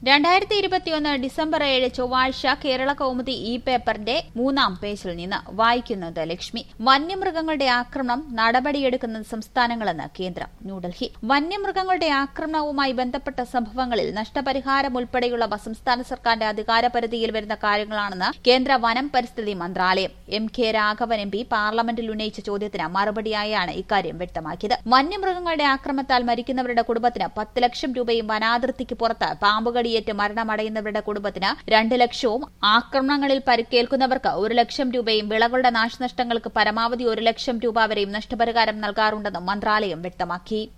രണ്ടായിരത്തി ഇരുപത്തിയൊന്ന് ഡിസംബർ ഏഴ് ചൊവ്വാഴ്ച കേരള കൗമുദി ഇ പേപ്പറിന്റെ മൂന്നാം പേജിൽ നിന്ന് വായിക്കുന്നത് ലക്ഷ്മി വന്യമൃഗങ്ങളുടെ ആക്രമണം നടപടിയെടുക്കുന്ന സംസ്ഥാനങ്ങളെന്ന് കേന്ദ്രം ന്യൂഡൽഹി വന്യമൃഗങ്ങളുടെ ആക്രമണവുമായി ബന്ധപ്പെട്ട സംഭവങ്ങളിൽ നഷ്ടപരിഹാരം ഉൾപ്പെടെയുള്ളവ സംസ്ഥാന സർക്കാരിന്റെ അധികാരപരിധിയിൽ വരുന്ന കാര്യങ്ങളാണെന്ന് കേന്ദ്ര വനം പരിസ്ഥിതി മന്ത്രാലയം M K Raghavan M P പാർലമെന്റിൽ ഉന്നയിച്ച ചോദ്യത്തിന് മറുപടിയായാണ് ഇക്കാര്യം വ്യക്തമാക്കിയത് വന്യമൃഗങ്ങളുടെ ആക്രമണത്താൽ മരിക്കുന്നവരുടെ കുടുംബത്തിന് പത്ത് ലക്ഷം രൂപയും വനാതിർത്തിക്ക് പുറത്ത് പാമ്പുകടിയേറ്റ് മരണമടയുന്നവരുടെ കുടുംബത്തിന് രണ്ട് ലക്ഷവും ആക്രമണങ്ങളിൽ പരിക്കേൽക്കുന്നവർക്ക് ഒരു ലക്ഷം രൂപയും വിളകളുടെ നാശനഷ്ടങ്ങൾക്ക് പരമാവധി ഒരു ലക്ഷം രൂപ വരെയും നഷ്ടപരിഹാരം നൽകാറുണ്ടെന്നും മന്ത്രാലയം വ്യക്തമാക്കി